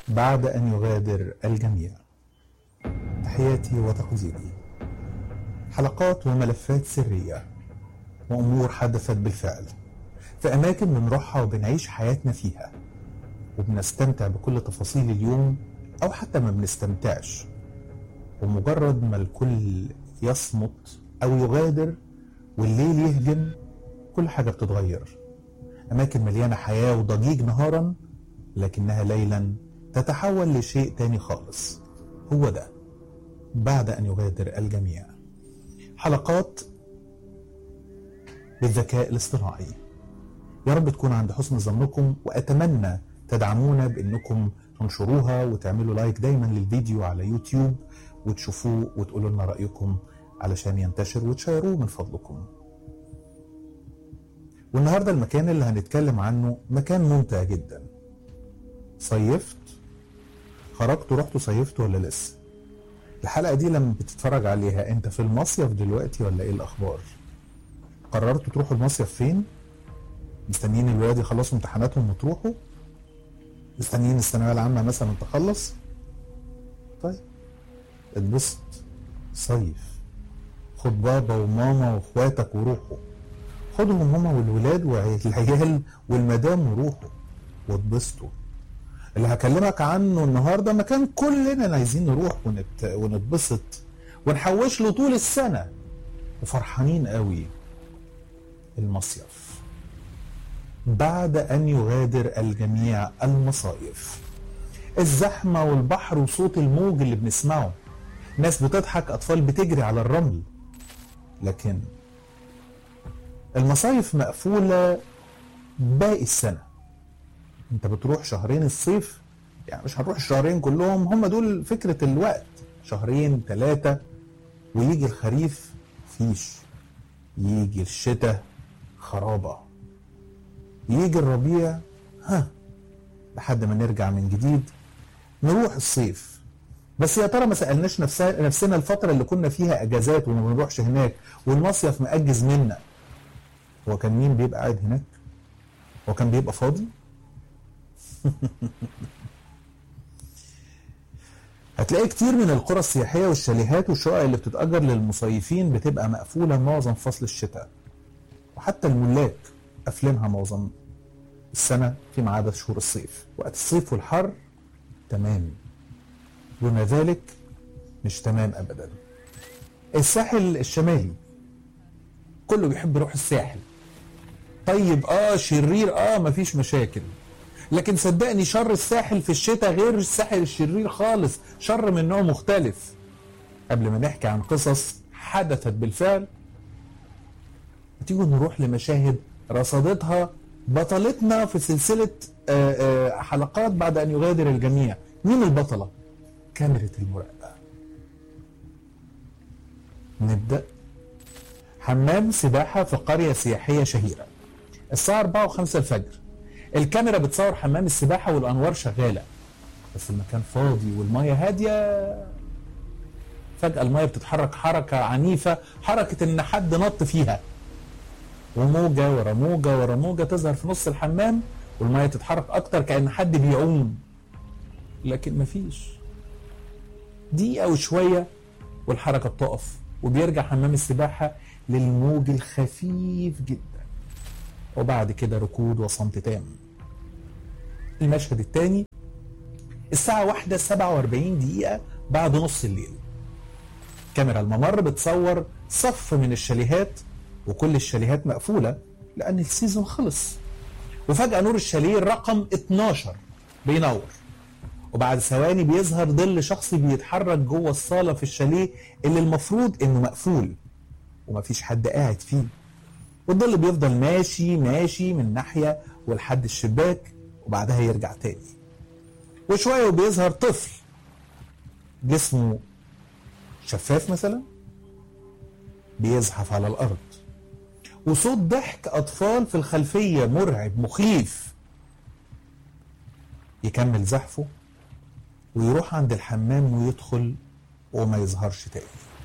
بعد أن يغادر الجميع تحياتي وتقديري حلقات وملفات سرية وأمور حدثت بالفعل في أماكن بنروحها وبنعيش حياتنا فيها وبنستمتع بكل تفاصيل اليوم أو حتى ما بنستمتعش ومجرد ما الكل يصمت أو يغادر والليل يهجم كل حاجة بتتغير أماكن مليانة حياة وضجيج نهارا لكنها ليلا تتحول لشيء تاني خالص هو ده بعد أن يغادر الجميع حلقات بالذكاء الاصطناعي يا رب تكون عند حسن ظنكم وأتمنى تدعمونا بأنكم تنشروها وتعملوا لايك دايما للفيديو على يوتيوب وتشوفوه وتقولوا لنا رأيكم علشان ينتشر وتشيروه من فضلكم والنهارده المكان اللي هنتكلم عنه مكان ممتع جدا صيفت خرجت ورحت صيفت ولا لسه الحلقه دي لما بتتفرج عليها انت في المصيف دلوقتي ولا ايه الاخبار قررتوا تروحوا المصيف فين مستنيين الولاد يخلصوا امتحاناتهم وتروحوا مستنيين الثانويه العامه مثلا تخلص طيب اتبسط صيف خد بابا وماما واخواتك وروحوا خدهم هما والولاد والعيال والمدام وروحوا واتبسطوا اللي هكلمك عنه النهارده مكان كلنا عايزين نروح ونت... ونتبسط ونحوش له طول السنه وفرحانين قوي المصيف بعد ان يغادر الجميع المصايف الزحمه والبحر وصوت الموج اللي بنسمعه ناس بتضحك اطفال بتجري على الرمل لكن المصايف مقفوله باقي السنه انت بتروح شهرين الصيف يعني مش هنروح الشهرين كلهم هم دول فكره الوقت شهرين ثلاثه ويجي الخريف فيش يجي الشتاء خرابه يجي الربيع ها لحد ما نرجع من جديد نروح الصيف بس يا ترى ما سالناش نفسنا نفسنا الفتره اللي كنا فيها اجازات وما بنروحش هناك والمصيف مأجز منا هو كان مين بيبقى قاعد هناك هو كان بيبقى فاضي هتلاقي كتير من القرى السياحية والشاليهات والشقق اللي بتتأجر للمصيفين بتبقى مقفولة معظم فصل الشتاء وحتى الملاك قافلينها معظم السنة فيما عدا شهور الصيف وقت الصيف والحر تمام دون ذلك مش تمام أبدا الساحل الشمالي كله بيحب يروح الساحل طيب اه شرير اه مفيش مشاكل لكن صدقني شر الساحل في الشتاء غير الساحل الشرير خالص شر من نوع مختلف قبل ما نحكي عن قصص حدثت بالفعل تيجوا نروح لمشاهد رصدتها بطلتنا في سلسلة آآ آآ حلقات بعد أن يغادر الجميع مين البطلة؟ كاميرا المراقبة نبدأ حمام سباحة في قرية سياحية شهيرة الساعة 4 و5 الفجر الكاميرا بتصور حمام السباحة والأنوار شغالة بس المكان فاضي والمية هادية فجأة المية بتتحرك حركة عنيفة حركة إن حد نط فيها وموجة ورا موجة ورا موجة تظهر في نص الحمام والمية تتحرك أكتر كأن حد بيعوم لكن مفيش دقيقة وشوية والحركة بتقف وبيرجع حمام السباحة للموج الخفيف جدا وبعد كده ركود وصمت تام المشهد الثاني الساعة واحدة سبعة واربعين دقيقة بعد نص الليل كاميرا الممر بتصور صف من الشاليهات وكل الشاليهات مقفولة لأن السيزون خلص وفجأة نور الشاليه رقم 12 بينور وبعد ثواني بيظهر ظل شخصي بيتحرك جوه الصالة في الشاليه اللي المفروض انه مقفول ومفيش حد قاعد فيه والظل بيفضل ماشي ماشي من ناحية ولحد الشباك وبعدها يرجع تاني وشوية وبيظهر طفل جسمه شفاف مثلا بيزحف على الأرض وصوت ضحك أطفال في الخلفية مرعب مخيف يكمل زحفه ويروح عند الحمام ويدخل وما يظهرش تاني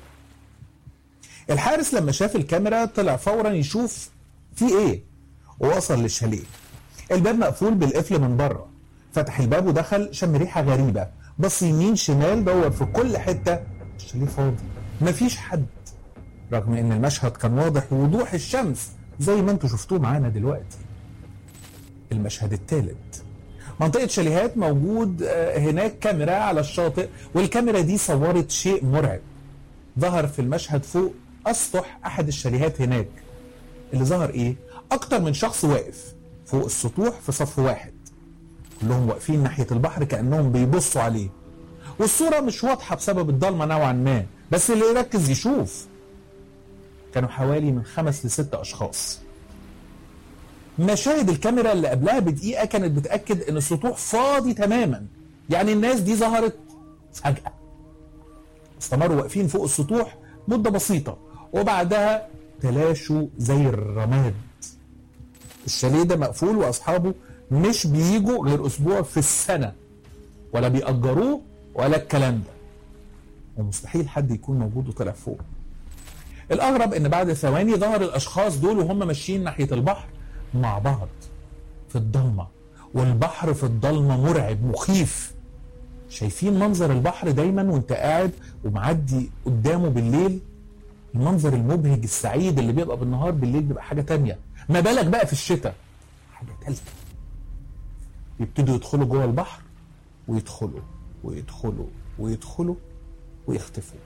الحارس لما شاف الكاميرا طلع فورا يشوف في ايه ووصل للشاليه الباب مقفول بالقفل من بره فتح الباب ودخل شم ريحه غريبه بص يمين شمال دور في كل حته الشاليه فاضي مفيش حد رغم ان المشهد كان واضح ووضوح الشمس زي ما انتم شفتوه معانا دلوقتي المشهد الثالث منطقة شاليهات موجود آه، هناك كاميرا على الشاطئ والكاميرا دي صورت شيء مرعب ظهر في المشهد فوق أسطح أحد الشاليهات هناك اللي ظهر إيه؟ أكتر من شخص واقف فوق السطوح في صف واحد كلهم واقفين ناحية البحر كأنهم بيبصوا عليه والصورة مش واضحة بسبب الضلمة نوعا ما بس اللي يركز يشوف كانوا حوالي من خمس لست أشخاص مشاهد الكاميرا اللي قبلها بدقيقة كانت بتأكد إن السطوح فاضي تماما يعني الناس دي ظهرت فجأة استمروا واقفين فوق السطوح مدة بسيطة وبعدها تلاشوا زي الرماد الشاليه ده مقفول وأصحابه مش بيجوا غير أسبوع في السنة ولا بيأجروه ولا الكلام ده ومستحيل حد يكون موجود وطلع فوق الأغرب إن بعد ثواني ظهر الأشخاص دول وهم ماشيين ناحية البحر مع بعض في الضلمة والبحر في الضلمة مرعب مخيف شايفين منظر البحر دايما وانت قاعد ومعدي قدامه بالليل المنظر المبهج السعيد اللي بيبقى بالنهار بالليل بيبقى حاجة تانية ما بالك بقى في الشتاء حاجة تالتة يبتدوا يدخلوا جوه البحر ويدخلوا ويدخلوا ويدخلوا ويختفوا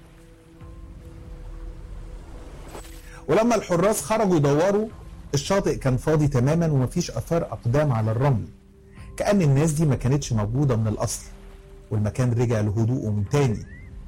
ولما الحراس خرجوا يدوروا الشاطئ كان فاضي تماما ومفيش اثار اقدام على الرمل كأن الناس دي ما كانتش موجودة من الأصل والمكان رجع لهدوءه من تاني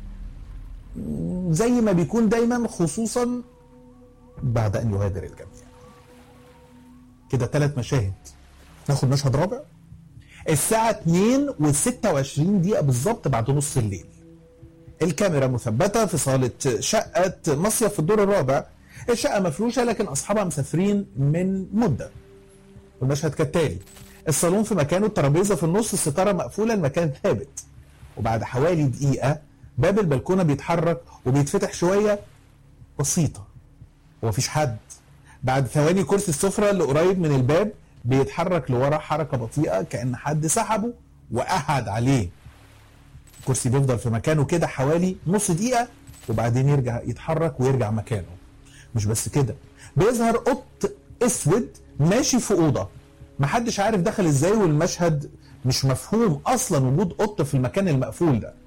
زي ما بيكون دايما خصوصا بعد أن يغادر الجميع كده ثلاث مشاهد ناخد مشهد رابع الساعة 2 و 26 دقيقة بالظبط بعد نص الليل الكاميرا مثبتة في صالة شقة مصيف في الدور الرابع الشقة مفروشة لكن أصحابها مسافرين من مدة والمشهد كالتالي الصالون في مكانه الترابيزة في النص الستارة مقفولة المكان ثابت وبعد حوالي دقيقة باب البلكونة بيتحرك وبيتفتح شوية بسيطة ومفيش حد بعد ثواني كرسي السفرة اللي قريب من الباب بيتحرك لورا حركة بطيئة كأن حد سحبه وقعد عليه الكرسي بيفضل في مكانه كده حوالي نص دقيقة وبعدين يرجع يتحرك ويرجع مكانه مش بس كده بيظهر قط اسود ماشي في اوضه محدش عارف دخل ازاي والمشهد مش مفهوم اصلا وجود قط في المكان المقفول ده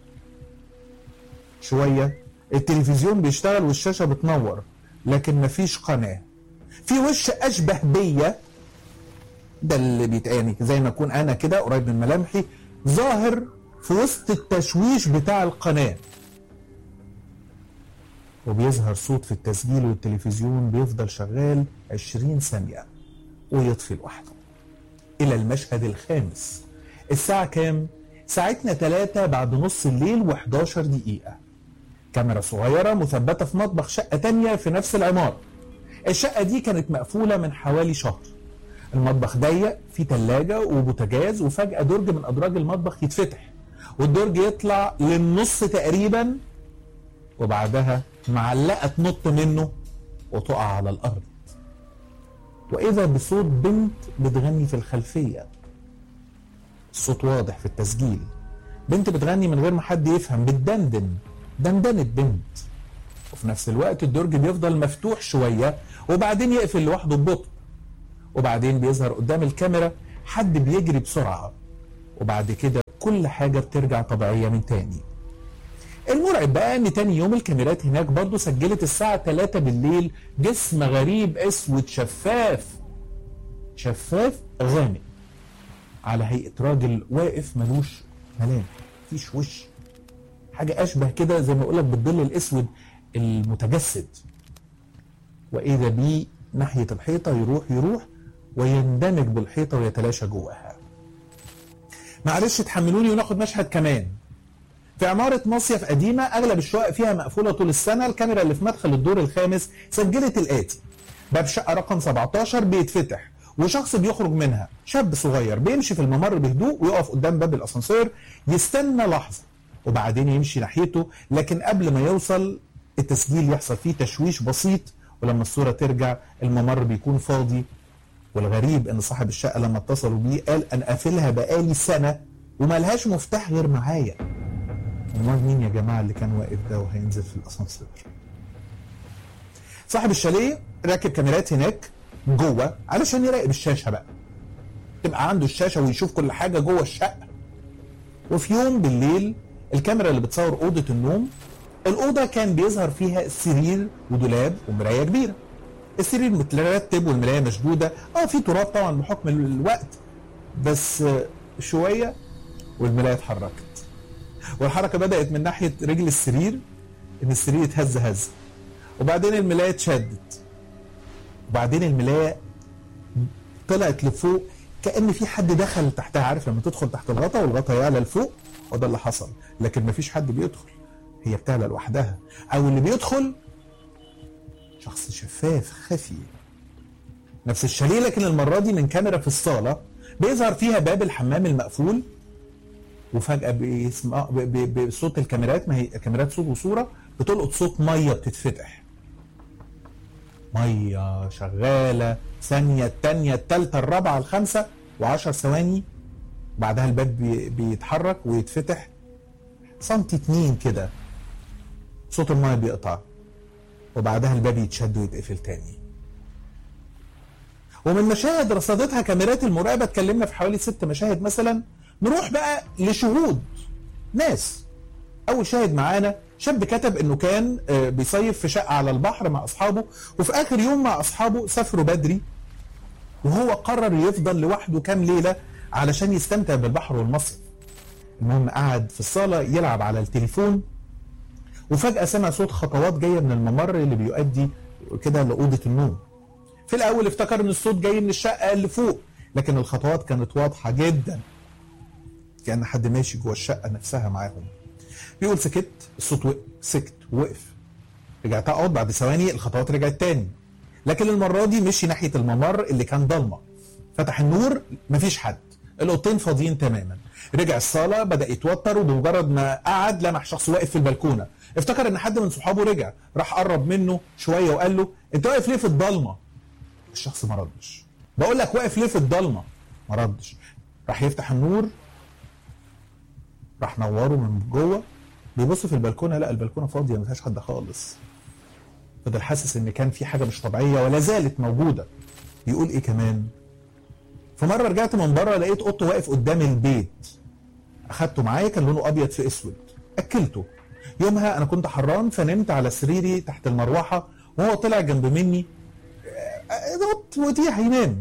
شويه التلفزيون بيشتغل والشاشه بتنور لكن مفيش قناه في وش اشبه بيا ده اللي بيتقاني زي ما اكون انا كده قريب من ملامحي ظاهر في وسط التشويش بتاع القناه وبيظهر صوت في التسجيل والتلفزيون بيفضل شغال 20 ثانية ويطفي لوحده إلى المشهد الخامس الساعة كام؟ ساعتنا 3 بعد نص الليل و11 دقيقة كاميرا صغيرة مثبتة في مطبخ شقة تانية في نفس العمارة الشقة دي كانت مقفولة من حوالي شهر المطبخ ضيق فيه تلاجة وبوتاجاز وفجأة درج من أدراج المطبخ يتفتح والدرج يطلع للنص تقريبا وبعدها معلقة تنط منه وتقع على الأرض وإذا بصوت بنت بتغني في الخلفية الصوت واضح في التسجيل بنت بتغني من غير ما حد يفهم بتدندن دندنة بنت وفي نفس الوقت الدرج بيفضل مفتوح شوية وبعدين يقفل لوحده ببطء وبعدين بيظهر قدام الكاميرا حد بيجري بسرعة وبعد كده كل حاجة بترجع طبيعية من تاني المرعب بقى ان تاني يوم الكاميرات هناك برضو سجلت الساعة 3 بالليل جسم غريب اسود شفاف شفاف غامق على هيئة راجل واقف ملوش ملامح مفيش وش حاجة أشبه كده زي ما أقولك بالظل الأسود المتجسد وإذا بيه ناحية الحيطة يروح يروح ويندمج بالحيطة ويتلاشى جواها معلش تحملوني وناخد مشهد كمان في عمارة مصيف قديمة أغلب الشقق فيها مقفولة طول السنة الكاميرا اللي في مدخل الدور الخامس سجلت الآتي باب شقة رقم 17 بيتفتح وشخص بيخرج منها شاب صغير بيمشي في الممر بهدوء ويقف قدام باب الأسانسير يستنى لحظة وبعدين يمشي ناحيته لكن قبل ما يوصل التسجيل يحصل فيه تشويش بسيط ولما الصورة ترجع الممر بيكون فاضي والغريب ان صاحب الشقه لما اتصلوا بيه قال انا قافلها بقالي سنه وملهاش مفتاح غير معايا امال مين يا جماعه اللي كان واقف ده وهينزل في الاسانسير صاحب الشاليه راكب كاميرات هناك جوه علشان يراقب الشاشه بقى تبقى عنده الشاشه ويشوف كل حاجه جوه الشقه وفي يوم بالليل الكاميرا اللي بتصور اوضه النوم الاوضه كان بيظهر فيها سرير ودولاب ومرايه كبيره السرير مترتب والمرايه مشدوده اه في تراب طبعا بحكم الوقت بس شويه والمرايه اتحركت والحركه بدات من ناحيه رجل السرير ان السرير اتهز هز وبعدين الملايه اتشدت وبعدين الملايه طلعت لفوق كان في حد دخل تحتها عارف لما تدخل تحت الغطا والغطا يعلى لفوق وده اللي حصل لكن مفيش حد بيدخل هي بتعلى لوحدها او اللي بيدخل شخص شفاف خفي نفس الشاليه لكن المره دي من كاميرا في الصاله بيظهر فيها باب الحمام المقفول وفجاه بيسمع بصوت الكاميرات ما هي كاميرات صوت وصوره بتلقط صوت ميه بتتفتح ميه شغاله ثانيه الثانيه الثالثه الرابعه الخامسه وعشر ثواني بعدها الباب بيتحرك ويتفتح سنتي اتنين كده صوت الميه بيقطع وبعدها الباب يتشد ويتقفل تاني ومن مشاهد رصدتها كاميرات المراقبة اتكلمنا في حوالي ست مشاهد مثلا نروح بقى لشهود ناس أول شاهد معانا شاب كتب انه كان بيصيف في شقة على البحر مع اصحابه وفي اخر يوم مع اصحابه سافروا بدري وهو قرر يفضل لوحده كام ليلة علشان يستمتع بالبحر والمصيف المهم قعد في الصالة يلعب على التليفون وفجأة سمع صوت خطوات جاية من الممر اللي بيؤدي كده لأوضة النوم في الأول افتكر إن الصوت جاي من الشقة اللي فوق لكن الخطوات كانت واضحة جدا كأن حد ماشي جوه الشقة نفسها معاهم بيقول سكت الصوت وقف سكت وقف رجعت أقعد بعد ثواني الخطوات رجعت تاني لكن المرة دي مشي ناحية الممر اللي كان ضلمة فتح النور مفيش حد الأوضتين فاضيين تماما رجع الصالة بدأ يتوتر وبمجرد ما قعد لمح شخص واقف في البلكونة افتكر ان حد من صحابه رجع راح قرب منه شويه وقال له انت واقف ليه في الضلمه الشخص ما ردش بقول لك واقف ليه في الضلمه ما ردش راح يفتح النور راح نوره من جوه بيبص في البلكونه لا البلكونه فاضيه ما فيهاش حد خالص فضل حاسس ان كان في حاجه مش طبيعيه ولا زالت موجوده يقول ايه كمان فمره رجعت من بره لقيت قط واقف قدام البيت اخدته معايا كان لونه ابيض في اسود اكلته يومها انا كنت حران فنمت على سريري تحت المروحه وهو طلع جنب مني قط وديع هينام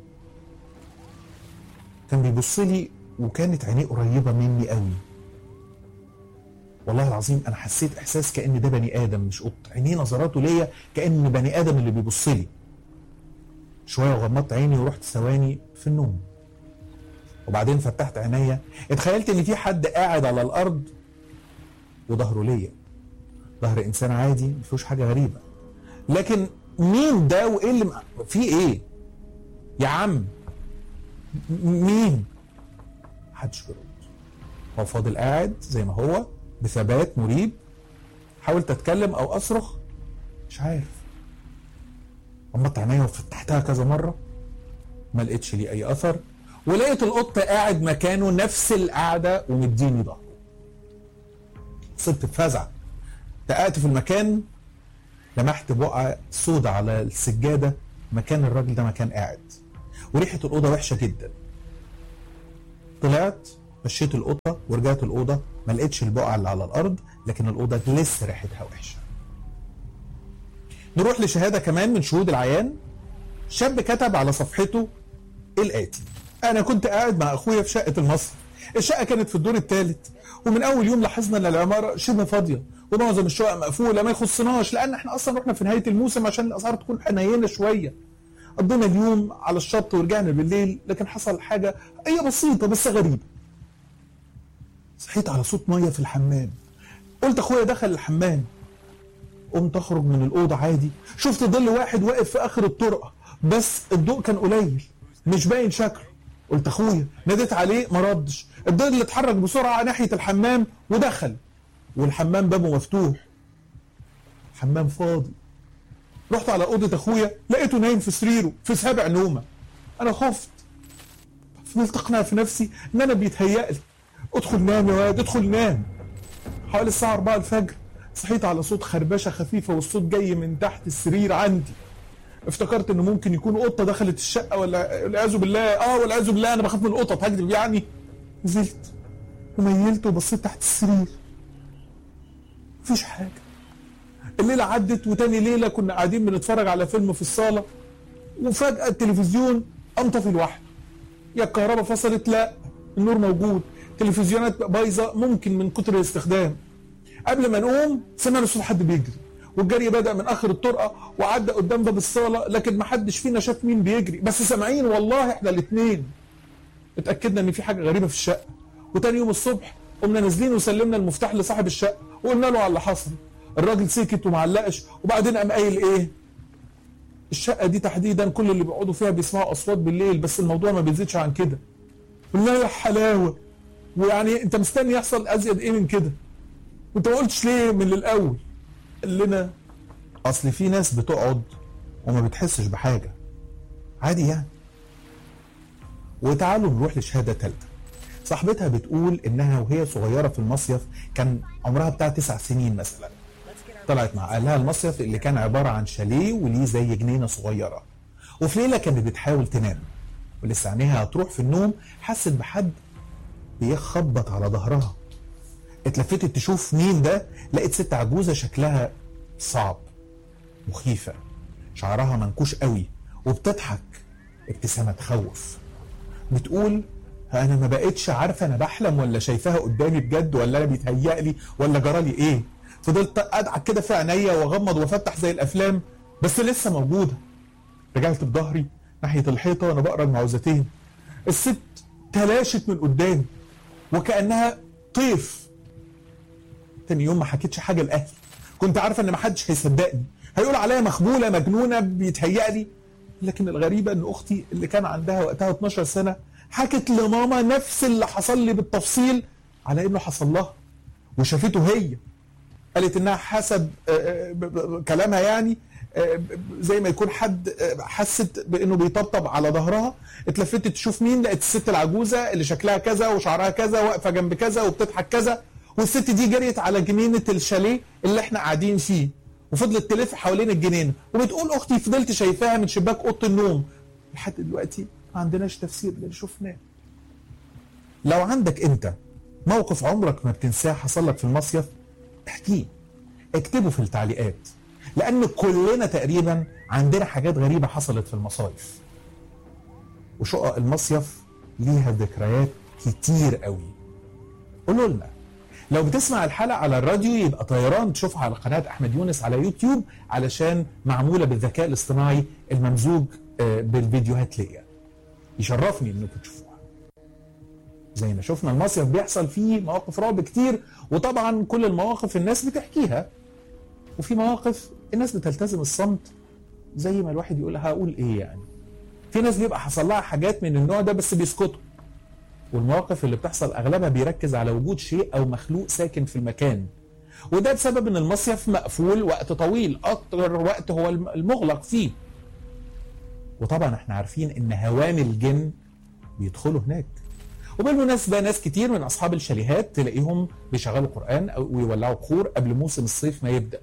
كان بيبص لي وكانت عينيه قريبه مني قوي والله العظيم انا حسيت احساس كان ده بني ادم مش قط عينيه نظراته ليا كان بني ادم اللي بيبص لي شويه وغمضت عيني ورحت ثواني في النوم وبعدين فتحت عينيا اتخيلت ان في حد قاعد على الارض وظهره ليا ظهر انسان عادي ما فيهوش حاجه غريبه لكن مين ده وايه اللي في ايه يا عم مين محدش بيرد هو فاضل قاعد زي ما هو بثبات مريب حاولت اتكلم او اصرخ مش عارف غمضت عينيا وفتحتها كذا مره ما لقيتش ليه اي اثر ولقيت القط قاعد مكانه نفس القعده ومديني ظهره صرت بفزع دققت في المكان لمحت بقعة سودة على السجادة مكان الراجل ده مكان قاعد وريحة الأوضة وحشة جدا طلعت مشيت القطة ورجعت الأوضة ما لقيتش البقعة اللي على الأرض لكن الأوضة لسه ريحتها وحشة نروح لشهادة كمان من شهود العيان شاب كتب على صفحته الآتي أنا كنت قاعد مع أخويا في شقة المصري الشقة كانت في الدور الثالث ومن أول يوم لاحظنا إن العمارة شبه فاضية ومعظم الشقق مقفولة ما يخصناش لأن إحنا أصلا رحنا في نهاية الموسم عشان الأسعار تكون حنينة شوية قضينا اليوم على الشط ورجعنا بالليل لكن حصل حاجة هي بسيطة بس غريبة صحيت على صوت مية في الحمام قلت أخويا دخل الحمام قمت أخرج من الأوضة عادي شفت ظل واحد واقف في آخر الطرقة بس الضوء كان قليل مش باين شكله قلت اخويا ناديت عليه ما ردش الظل اتحرك بسرعه ناحيه الحمام ودخل والحمام بابه مفتوح حمام فاضي رحت على اوضه اخويا لقيته نايم في سريره في سابع نومه انا خفت فضلت اقنع في نفسي ان انا بيتهيأ لي ادخل نام يا واد ادخل نام حوالي الساعه 4 الفجر صحيت على صوت خربشه خفيفه والصوت جاي من تحت السرير عندي افتكرت انه ممكن يكون قطه دخلت الشقه ولا والعياذ بالله اه والعياذ بالله انا بخاف من القطط هكذب يعني نزلت وميلت وبصيت تحت السرير مفيش حاجه الليله عدت وتاني ليله كنا قاعدين بنتفرج على فيلم في الصاله وفجاه التلفزيون قام طافي لوحده يا الكهرباء فصلت لا النور موجود تلفزيونات بايظه ممكن من كتر الاستخدام قبل ما نقوم سمعنا صوت حد بيجري والجري بدا من اخر الطرقه وعدى قدام باب الصاله لكن ما حدش فينا شاف مين بيجري بس سامعين والله احنا الاثنين اتاكدنا ان في حاجه غريبه في الشقه وتاني يوم الصبح قمنا نازلين وسلمنا المفتاح لصاحب الشقه وقلنا له على اللي حصل الراجل سكت ومعلقش وبعدين قام قايل ايه الشقه دي تحديدا كل اللي بيقعدوا فيها بيسمعوا اصوات بالليل بس الموضوع ما بيزيدش عن كده قلنا يا حلاوه ويعني انت مستني يحصل ازيد ايه من كده وانت ما قلتش ليه من الاول قال لنا اصل في ناس بتقعد وما بتحسش بحاجه عادي يعني وتعالوا نروح لشهاده ثالثه صاحبتها بتقول انها وهي صغيره في المصيف كان عمرها بتاع تسع سنين مثلا طلعت مع اهلها المصيف اللي كان عباره عن شاليه وليه زي جنينه صغيره وفي ليله كانت بتحاول تنام ولسه عينيها هتروح في النوم حست بحد بيخبط على ظهرها اتلفتت تشوف مين ده لقيت ست عجوزه شكلها صعب مخيفه شعرها منكوش قوي وبتضحك ابتسامه تخوف بتقول انا ما بقتش عارفه انا بحلم ولا شايفاها قدامي بجد ولا انا بيتهيأ لي ولا جرالي ايه فضلت ادعك كده في عينيا واغمض وافتح زي الافلام بس لسه موجوده رجعت بظهري ناحيه الحيطه وانا بقرا المعوذتين الست تلاشت من قدامي وكانها طيف تاني يوم ما حكيتش حاجه لاهلي كنت عارفه ان ما حدش هيصدقني هيقول عليا مخبوله مجنونه بيتهيأ لي لكن الغريبه ان اختي اللي كان عندها وقتها 12 سنه حكت لماما نفس اللي حصل لي بالتفصيل على انه حصل لها وشافته هي قالت انها حسب كلامها يعني زي ما يكون حد حست بانه بيطبطب على ظهرها اتلفتت تشوف مين لقيت الست العجوزه اللي شكلها كذا وشعرها كذا واقفه جنب كذا وبتضحك كذا والست دي جريت على جنينه الشاليه اللي احنا قاعدين فيه وفضلت تلف حوالين الجنينه وبتقول اختي فضلت شايفاها من شباك اوضه النوم لحد دلوقتي ما عندناش تفسير للي شفناه لو عندك انت موقف عمرك ما بتنساه حصل لك في المصيف احكيه اكتبه في التعليقات لان كلنا تقريبا عندنا حاجات غريبه حصلت في المصايف وشقق المصيف ليها ذكريات كتير قوي قولوا لنا لو بتسمع الحلقه على الراديو يبقى طيران تشوفها على قناه احمد يونس على يوتيوب علشان معموله بالذكاء الاصطناعي الممزوج بالفيديوهات ليا يشرفني انكم تشوفوها زي ما شفنا المصيف بيحصل فيه مواقف رعب كتير وطبعا كل المواقف الناس بتحكيها وفي مواقف الناس بتلتزم الصمت زي ما الواحد يقول هقول ايه يعني في ناس بيبقى حصل لها حاجات من النوع ده بس بيسكتوا والمواقف اللي بتحصل اغلبها بيركز على وجود شيء او مخلوق ساكن في المكان وده بسبب ان المصيف مقفول وقت طويل اكتر وقت هو المغلق فيه وطبعا احنا عارفين ان هوام الجن بيدخلوا هناك وبالمناسبة ناس كتير من أصحاب الشاليهات تلاقيهم بيشغلوا قرآن أو ويولعوا بخور قبل موسم الصيف ما يبدأ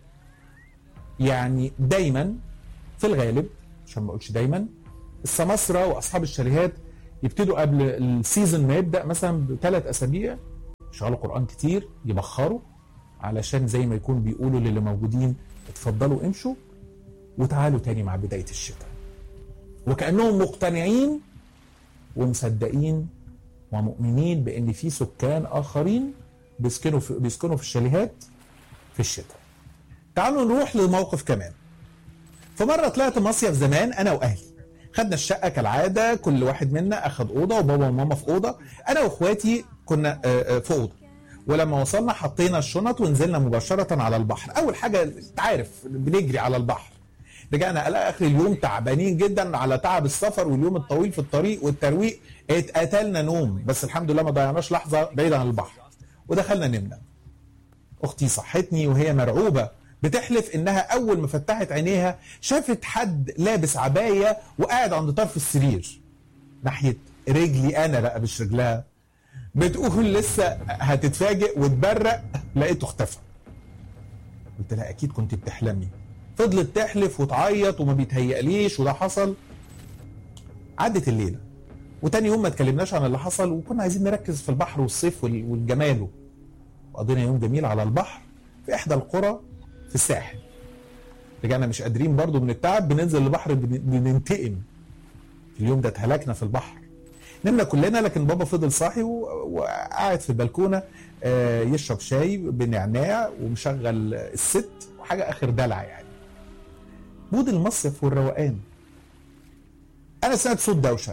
يعني دايما في الغالب عشان ما اقولش دايما السماسرة وأصحاب الشاليهات يبتدوا قبل السيزون ما يبدأ مثلا بثلاث أسابيع يشغلوا قرآن كتير يبخروا علشان زي ما يكون بيقولوا للي موجودين اتفضلوا امشوا وتعالوا تاني مع بداية الشتاء وكأنهم مقتنعين ومصدقين ومؤمنين بان في سكان اخرين بيسكنوا في بيسكنوا في الشاليهات في الشتاء. تعالوا نروح لموقف كمان. فمره طلعت مصيف زمان انا واهلي. خدنا الشقه كالعاده كل واحد منا اخذ اوضه وبابا وماما في اوضه، انا واخواتي كنا في اوضه. ولما وصلنا حطينا الشنط ونزلنا مباشره على البحر، اول حاجه انت عارف بنجري على البحر. رجعنا على اخر اليوم تعبانين جدا على تعب السفر واليوم الطويل في الطريق والترويق اتقتلنا نوم بس الحمد لله ما ضيعناش لحظه بعيد عن البحر ودخلنا نمنا اختي صحتني وهي مرعوبه بتحلف انها اول ما فتحت عينيها شافت حد لابس عبايه وقاعد عند طرف السرير ناحيه رجلي انا بقى مش رجلها بتقول لسه هتتفاجئ وتبرق لقيته اختفى قلت لها اكيد كنت بتحلمي فضلت تحلف وتعيط وما بيتهيأليش وده حصل عدت الليله وتاني يوم ما اتكلمناش عن اللي حصل وكنا عايزين نركز في البحر والصيف وال- والجمال وقضينا يوم جميل على البحر في احدى القرى في الساحل رجعنا مش قادرين برضو من التعب بننزل البحر بن- بننتقم في اليوم ده اتهلكنا في البحر نمنا كلنا لكن بابا فضل صاحي و- وقاعد في البلكونه آه، يشرب شاي بنعناع ومشغل الست وحاجه اخر دلع يعني مود المصيف والروقان انا سمعت صوت دوشه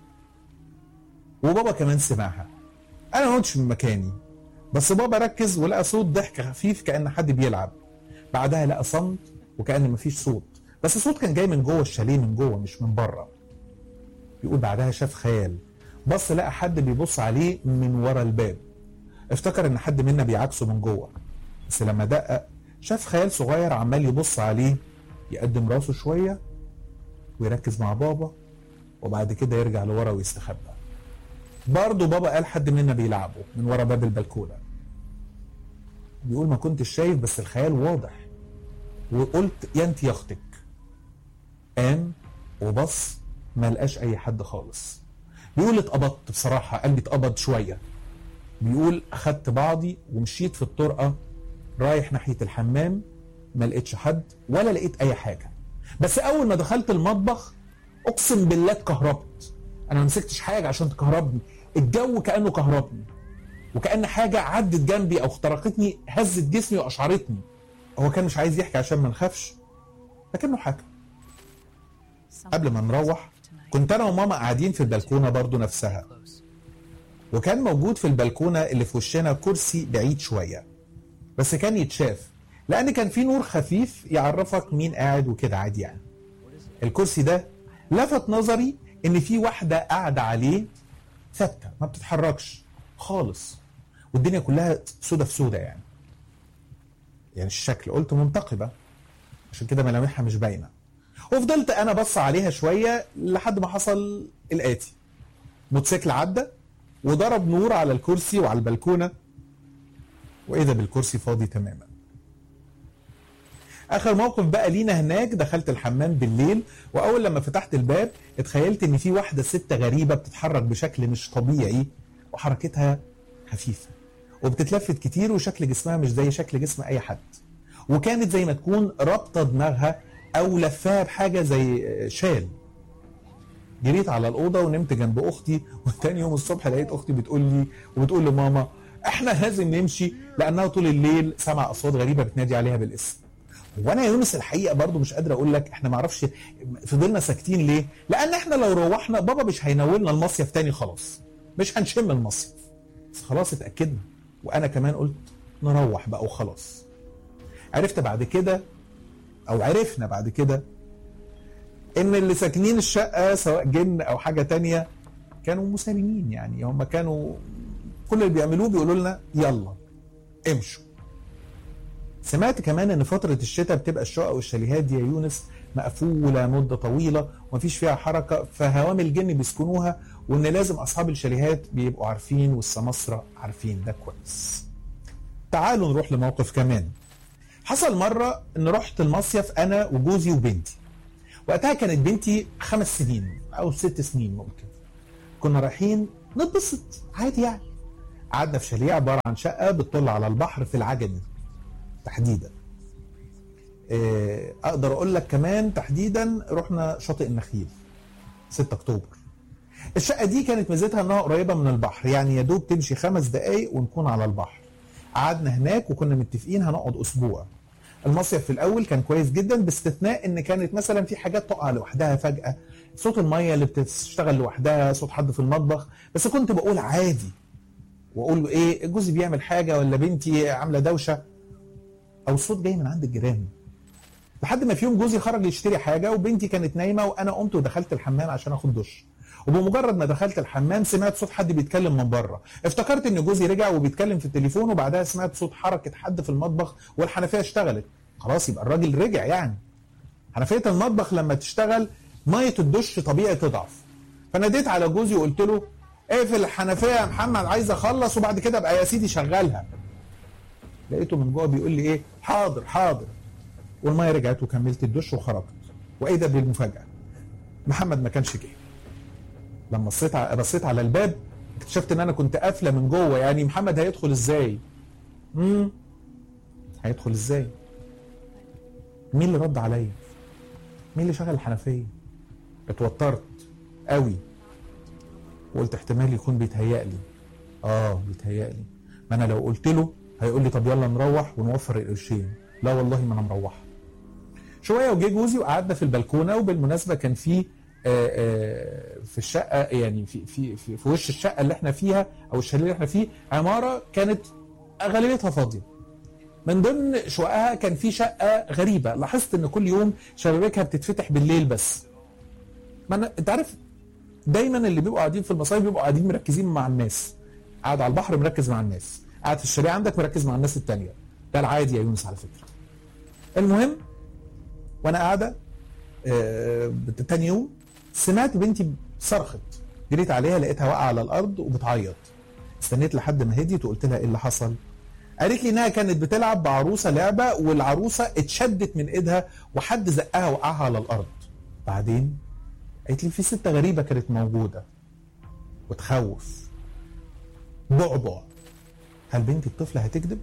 وبابا كمان سمعها انا ما كنتش من مكاني بس بابا ركز ولقى صوت ضحك خفيف كان حد بيلعب بعدها لقى صمت وكان مفيش صوت بس الصوت كان جاي من جوه الشاليه من جوه مش من بره بيقول بعدها شاف خيال بص لقى حد بيبص عليه من ورا الباب افتكر ان حد منا بيعاكسه من جوه بس لما دقق شاف خيال صغير عمال يبص عليه يقدم راسه شويه ويركز مع بابا وبعد كده يرجع لورا ويستخبى برضه بابا قال حد منا بيلعبه من ورا باب البلكونه بيقول ما كنتش شايف بس الخيال واضح وقلت يا انت يا اختك قام وبص ما لقاش اي حد خالص بيقول اتقبضت بصراحه قلبي اتقبض شويه بيقول اخدت بعضي ومشيت في الطرقه رايح ناحيه الحمام ما لقيتش حد ولا لقيت اي حاجه بس اول ما دخلت المطبخ اقسم بالله اتكهربت انا ما مسكتش حاجه عشان تكهربني الجو كانه كهربني وكان حاجه عدت جنبي او اخترقتني هزت جسمي واشعرتني هو كان مش عايز يحكي عشان ما نخافش لكنه حكى قبل ما نروح كنت انا وماما قاعدين في البلكونه برضو نفسها وكان موجود في البلكونه اللي في وشنا كرسي بعيد شويه بس كان يتشاف لان كان في نور خفيف يعرفك مين قاعد وكده عادي يعني الكرسي ده لفت نظري ان في واحده قاعده عليه ثابته ما بتتحركش خالص والدنيا كلها سودة في سودة يعني يعني الشكل قلت منتقبه عشان كده ملامحها مش باينه وفضلت انا بص عليها شويه لحد ما حصل الاتي موتوسيكل عدى وضرب نور على الكرسي وعلى البلكونه واذا بالكرسي فاضي تماما اخر موقف بقى لينا هناك دخلت الحمام بالليل واول لما فتحت الباب اتخيلت ان في واحده ست غريبه بتتحرك بشكل مش طبيعي وحركتها خفيفه وبتتلفت كتير وشكل جسمها مش زي شكل جسم اي حد وكانت زي ما تكون رابطه دماغها او لفاها بحاجه زي شال جريت على الاوضه ونمت جنب اختي وتاني يوم الصبح لقيت اختي بتقول لي وبتقول لماما احنا لازم نمشي لانها طول الليل سمع اصوات غريبه بتنادي عليها بالاسم وانا يا يونس الحقيقه برضو مش قادر اقول لك احنا ما اعرفش فضلنا ساكتين ليه لان احنا لو روحنا بابا مش هينولنا المصيف تاني خلاص مش هنشم المصيف بس خلاص اتاكدنا وانا كمان قلت نروح بقى وخلاص عرفت بعد كده او عرفنا بعد كده ان اللي ساكنين الشقه سواء جن او حاجه تانية كانوا مسالمين يعني هم كانوا كل اللي بيعملوه بيقولوا لنا يلا امشوا سمعت كمان ان فترة الشتاء بتبقى الشقق والشاليهات دي يا يونس مقفولة مدة طويلة ومفيش فيها حركة فهوام الجن بيسكنوها وان لازم اصحاب الشاليهات بيبقوا عارفين والسماسرة عارفين ده كويس تعالوا نروح لموقف كمان حصل مرة ان رحت المصيف انا وجوزي وبنتي وقتها كانت بنتي خمس سنين او ست سنين ممكن كنا رايحين نتبسط عادي يعني قعدنا في شاليه عبارة عن شقة بتطل على البحر في العجمي تحديدا إيه، اقدر اقول لك كمان تحديدا رحنا شاطئ النخيل 6 اكتوبر الشقه دي كانت ميزتها انها قريبه من البحر يعني يا دوب تمشي خمس دقايق ونكون على البحر قعدنا هناك وكنا متفقين هنقعد اسبوع المصيف في الاول كان كويس جدا باستثناء ان كانت مثلا في حاجات تقع لوحدها فجاه صوت الميه اللي بتشتغل لوحدها صوت حد في المطبخ بس كنت بقول عادي واقول له ايه جوزي بيعمل حاجه ولا بنتي عامله دوشه او الصوت جاي من عند الجيران لحد ما في يوم جوزي خرج يشتري حاجه وبنتي كانت نايمه وانا قمت ودخلت الحمام عشان اخد دش وبمجرد ما دخلت الحمام سمعت صوت حد بيتكلم من بره افتكرت ان جوزي رجع وبيتكلم في التليفون وبعدها سمعت صوت حركه حد في المطبخ والحنفيه اشتغلت خلاص يبقى الراجل رجع يعني حنفيه المطبخ لما تشتغل ميه الدش طبيعي تضعف فناديت على جوزي وقلت له اقفل الحنفيه يا محمد عايز اخلص وبعد كده ابقى يا سيدي شغلها لقيته من جوه بيقول لي ايه حاضر حاضر والميه رجعت وكملت الدش وخرجت وايه ده بالمفاجاه محمد ما كانش جه لما بصيت بصيت على الباب اكتشفت ان انا كنت قافله من جوه يعني محمد هيدخل ازاي امم هيدخل ازاي مين اللي رد عليا مين اللي شغل الحنفيه اتوترت قوي وقلت احتمال يكون بيتهيألي اه بيتهيألي ما انا لو قلت له هيقول لي طب يلا نروح ونوفر القرشين لا والله ما انا مروح شويه وجه جوزي وقعدنا في البلكونه وبالمناسبه كان في في الشقه يعني في في في, في وش الشقه اللي احنا فيها او الشاليه اللي احنا فيه عماره كانت غالبيتها فاضيه من ضمن شققها كان في شقه غريبه لاحظت ان كل يوم شبابيكها بتتفتح بالليل بس ما أنا انت عارف دايما اللي بيبقوا قاعدين في المصايف بيبقوا قاعدين مركزين مع الناس قاعد على البحر مركز مع الناس قاعد في الشاليه عندك مركز مع الناس التانية ده العادي يا يونس على فكره المهم وانا قاعده آه تاني يوم سمعت بنتي صرخت جريت عليها لقيتها واقعه على الارض وبتعيط استنيت لحد ما هديت وقلت لها ايه اللي حصل قالت لي انها كانت بتلعب بعروسه لعبه والعروسه اتشدت من ايدها وحد زقها وقعها على الارض بعدين قالت لي في ست غريبه كانت موجوده وتخوف بعبع هل بنتي الطفله هتكذب؟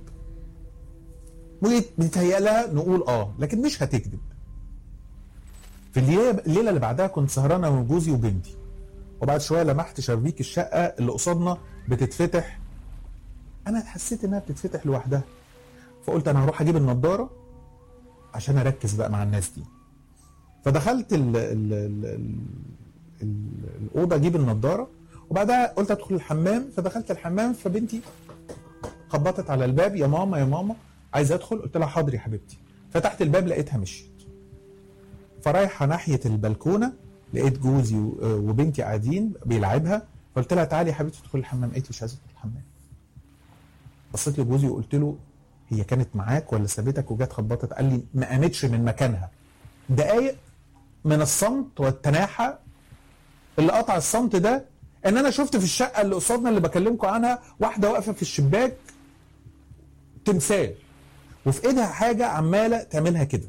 بيتهيأ لها نقول اه لكن مش هتكذب في الليله اللي بعدها كنت سهرانه من جوزي وبنتي وبعد شويه لمحت شبابيك الشقه اللي قصادنا بتتفتح انا حسيت انها بتتفتح لوحدها فقلت انا هروح اجيب النضاره عشان اركز بقى مع الناس دي فدخلت ال ال ال ال ال الاوضه اجيب النضاره وبعدها قلت ادخل الحمام فدخلت الحمام فبنتي خبطت على الباب يا ماما يا ماما عايز ادخل قلت لها حاضر يا حبيبتي فتحت الباب لقيتها مشيت فرايحه ناحيه البلكونه لقيت جوزي وبنتي قاعدين بيلعبها فقلت لها تعالي يا حبيبتي ادخلي الحمام قالت لي مش عايزه ادخل الحمام بصيت لجوزي وقلت له هي كانت معاك ولا سابتك وجت خبطت قال لي ما قامتش من مكانها دقايق من الصمت والتناحة اللي قطع الصمت ده ان انا شفت في الشقه اللي قصادنا اللي بكلمكم عنها واحده واقفه في الشباك تمثال وفي ايدها حاجه عماله تعملها كده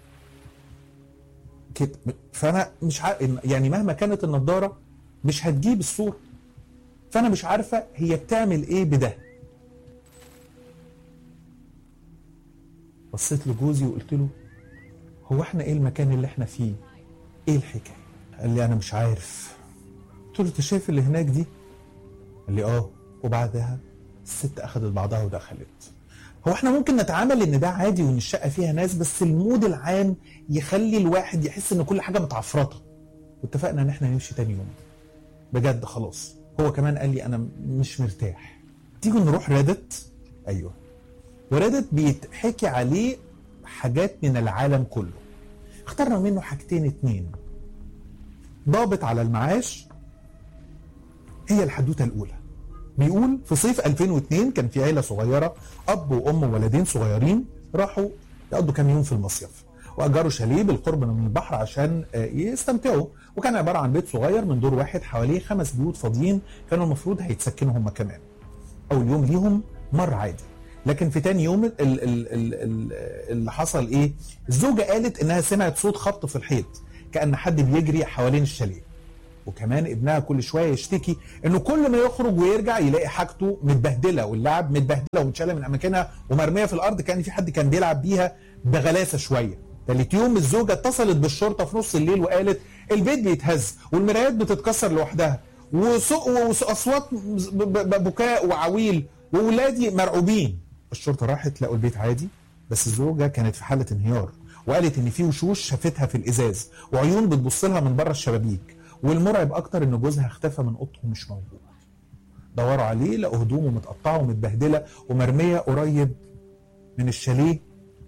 كده فانا مش ع... يعني مهما كانت النضاره مش هتجيب الصوره فانا مش عارفه هي بتعمل ايه بده بصيت لجوزي وقلت له هو احنا ايه المكان اللي احنا فيه ايه الحكايه قال لي انا مش عارف قلت له انت شايف اللي هناك دي قال لي اه وبعدها الست اخذت بعضها ودخلت هو احنا ممكن نتعامل ان ده عادي وان الشقه فيها ناس بس المود العام يخلي الواحد يحس ان كل حاجه متعفرطه واتفقنا ان احنا نمشي تاني يوم بجد خلاص هو كمان قال لي انا مش مرتاح تيجوا نروح ريدت ايوه وريدت بيتحكي عليه حاجات من العالم كله اخترنا منه حاجتين اتنين ضابط على المعاش هي الحدوته الاولى بيقول في صيف 2002 كان في عيله صغيره اب وام وولدين صغيرين راحوا يقضوا كام يوم في المصيف واجروا شاليه بالقرب من البحر عشان يستمتعوا وكان عباره عن بيت صغير من دور واحد حواليه خمس بيوت فاضيين كانوا المفروض هيتسكنوا هم كمان اول يوم ليهم مر عادي لكن في تاني يوم ال ال ال ال اللي حصل ايه الزوجه قالت انها سمعت صوت خبط في الحيط كان حد بيجري حوالين الشاليه وكمان ابنها كل شويه يشتكي انه كل ما يخرج ويرجع يلاقي حاجته متبهدله واللعب متبهدله ومتشاله من اماكنها ومرميه في الارض كان في حد كان بيلعب بيها بغلاسه شويه تالت يوم الزوجه اتصلت بالشرطه في نص الليل وقالت البيت بيتهز والمرايات بتتكسر لوحدها واصوات بكاء وعويل واولادي مرعوبين الشرطه راحت لقوا البيت عادي بس الزوجه كانت في حاله انهيار وقالت ان في وشوش شافتها في الازاز وعيون بتبص لها من بره الشبابيك والمرعب اكتر ان جوزها اختفى من اوضته ومش موجود دوروا عليه لقوا هدومه متقطعه ومتبهدله ومرميه قريب من الشاليه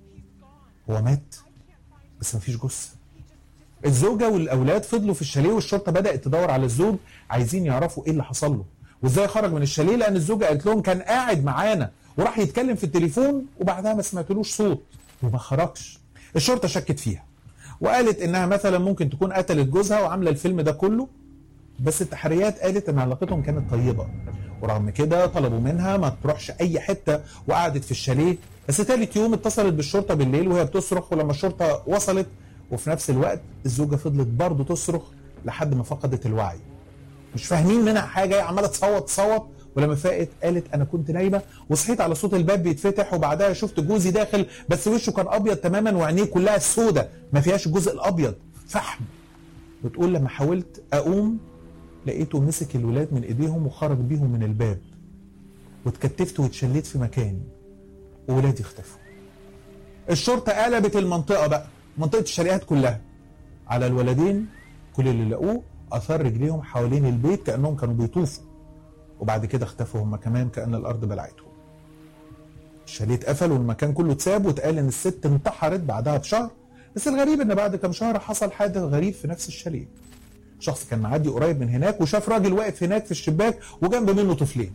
هو مات بس مفيش جثه الزوجه والاولاد فضلوا في الشاليه والشرطه بدات تدور على الزوج عايزين يعرفوا ايه اللي حصل له وازاي خرج من الشاليه لان الزوجه قالت لهم كان قاعد معانا وراح يتكلم في التليفون وبعدها ما سمعتلوش صوت وما خرجش الشرطه شكت فيها وقالت انها مثلا ممكن تكون قتلت جوزها وعامله الفيلم ده كله بس التحريات قالت ان علاقتهم كانت طيبه ورغم كده طلبوا منها ما تروحش اي حته وقعدت في الشاليه بس تالت يوم اتصلت بالشرطه بالليل وهي بتصرخ ولما الشرطه وصلت وفي نفس الوقت الزوجه فضلت برضه تصرخ لحد ما فقدت الوعي مش فاهمين منها حاجه هي عماله تصوت تصوت ولما فاقت قالت انا كنت نايمه وصحيت على صوت الباب بيتفتح وبعدها شفت جوزي داخل بس وشه كان ابيض تماما وعينيه كلها سودة ما فيهاش الجزء الابيض فحم بتقول لما حاولت اقوم لقيته مسك الولاد من ايديهم وخرج بيهم من الباب واتكتفت واتشليت في مكاني وولادي اختفوا الشرطه قلبت المنطقه بقى منطقه الشاليهات كلها على الولدين كل اللي لقوه اثار رجليهم حوالين البيت كانهم كانوا بيطوفوا وبعد كده اختفوا هم كمان كان الارض بلعتهم الشاليه اتقفل والمكان كله اتساب واتقال ان الست انتحرت بعدها بشهر بس الغريب ان بعد كام شهر حصل حادث غريب في نفس الشاليه شخص كان معدي قريب من هناك وشاف راجل واقف هناك في الشباك وجنب منه طفلين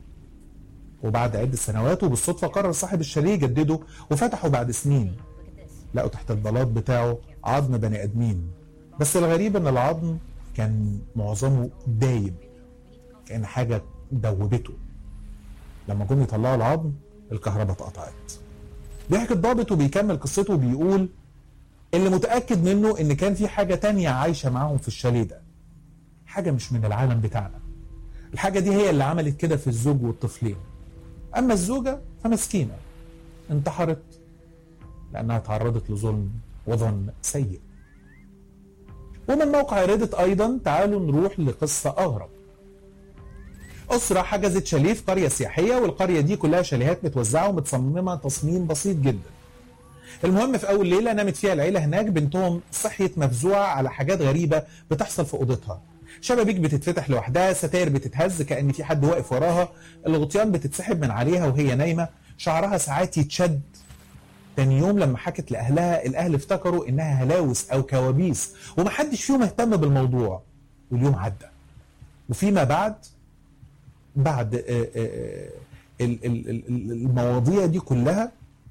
وبعد عدة سنوات وبالصدفة قرر صاحب الشاليه يجدده وفتحه بعد سنين لقوا تحت البلاط بتاعه عظم بني ادمين بس الغريب ان العظم كان معظمه دايب كان حاجه دوبته لما جم يطلعوا العظم الكهرباء اتقطعت بيحكي الضابط وبيكمل قصته وبيقول اللي متاكد منه ان كان في حاجه تانية عايشه معاهم في الشاليه ده حاجه مش من العالم بتاعنا الحاجه دي هي اللي عملت كده في الزوج والطفلين اما الزوجه فمسكينه انتحرت لانها تعرضت لظلم وظن سيء ومن موقع ريدت ايضا تعالوا نروح لقصه اغرب اسره حجزت شاليه في قريه سياحيه والقريه دي كلها شاليهات متوزعه ومتصممه تصميم بسيط جدا المهم في اول ليله نامت فيها العيله هناك بنتهم صحيت مفزوعه على حاجات غريبه بتحصل في اوضتها شبابيك بتتفتح لوحدها ستاير بتتهز كان في حد واقف وراها الغطيان بتتسحب من عليها وهي نايمه شعرها ساعات يتشد تاني يوم لما حكت لاهلها الاهل افتكروا انها هلاوس او كوابيس ومحدش فيهم اهتم بالموضوع واليوم عدى وفيما بعد بعد آه، آه، ال- ال- ال- المواضيع دي كلها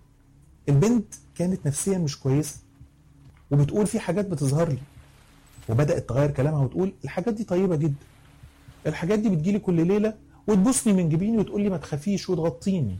البنت كانت نفسيا مش كويسه وبتقول في حاجات بتظهر لي وبدات تغير كلامها وتقول الحاجات دي طيبه جدا الحاجات دي بتجيلي كل ليله وتبوسني من جبيني وتقول لي ما تخافيش وتغطيني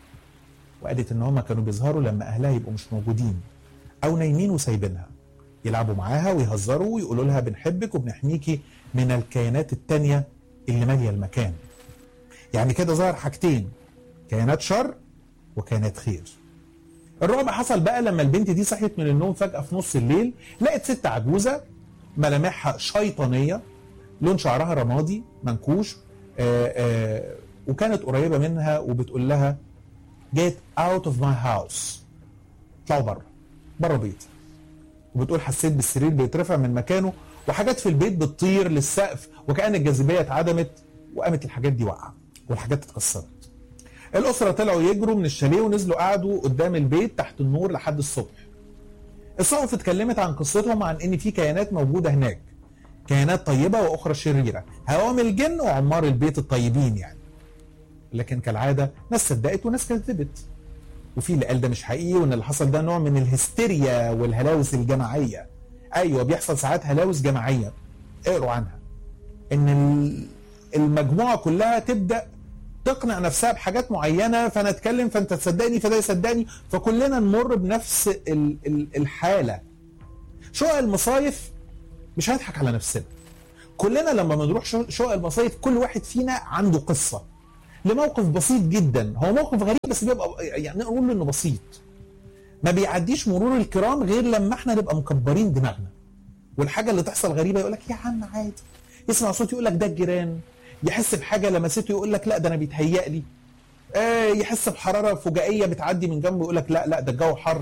وقالت ان هما كانوا بيظهروا لما اهلها يبقوا مش موجودين او نايمين وسايبينها يلعبوا معاها ويهزروا ويقولوا لها بنحبك وبنحميكي من الكيانات التانية اللي ماليه المكان يعني كده ظهر حاجتين كيانات شر وكيانات خير الرعب حصل بقى لما البنت دي صحيت من النوم فجأة في نص الليل لقت ست عجوزة ملامحها شيطانية لون شعرها رمادي منكوش آآ آآ وكانت قريبة منها وبتقول لها get out of my house اطلعوا بره بره بيتي وبتقول حسيت بالسرير بيترفع من مكانه وحاجات في البيت بتطير للسقف وكأن الجاذبية اتعدمت وقامت الحاجات دي واقعة والحاجات اتكسرت الأسرة طلعوا يجروا من الشاليه ونزلوا قعدوا قدام البيت تحت النور لحد الصبح الصحف اتكلمت عن قصتهم عن ان في كيانات موجودة هناك كيانات طيبة وأخرى شريرة هوامل جن وعمار البيت الطيبين يعني لكن كالعادة ناس صدقت وناس كذبت وفي اللي قال ده مش حقيقي وان اللي حصل ده نوع من الهستيريا والهلاوس الجماعية ايوه بيحصل ساعات هلاوس جماعية اقروا عنها ان ال- المجموعة كلها تبدأ تقنع نفسها بحاجات معينة فانا اتكلم فانت تصدقني فده يصدقني فكلنا نمر بنفس ال- ال- الحالة شقق المصايف مش هنضحك على نفسنا كلنا لما بنروح شو- شقق المصايف كل واحد فينا عنده قصة لموقف بسيط جدا هو موقف غريب بس بيبقى يعني نقول انه بسيط ما بيعديش مرور الكرام غير لما احنا نبقى مكبرين دماغنا والحاجه اللي تحصل غريبه يقول لك يا عم عادي يسمع صوت يقول لك ده الجيران يحس بحاجه لمسته يقول لك لا ده انا بيتهيأ لي آه يحس بحراره فجائيه بتعدي من جنبه يقول لك لا لا ده الجو حر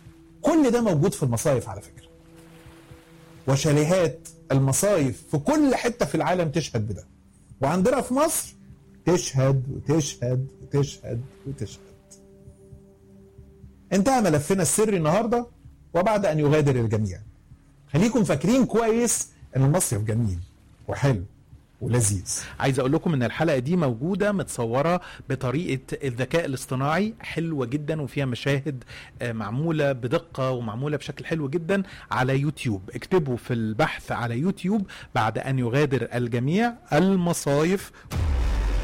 كل ده موجود في المصايف على فكره وشاليهات المصايف في كل حته في العالم تشهد بده وعندنا في مصر تشهد وتشهد وتشهد وتشهد انتهى ملفنا السري النهارده وبعد ان يغادر الجميع خليكم فاكرين كويس ان المصيف جميل وحلو ولذيذ عايز اقول لكم ان الحلقه دي موجوده متصوره بطريقه الذكاء الاصطناعي حلوه جدا وفيها مشاهد آه، معموله بدقه ومعموله بشكل حلو جدا على يوتيوب اكتبوا في البحث على يوتيوب بعد ان يغادر الجميع المصايف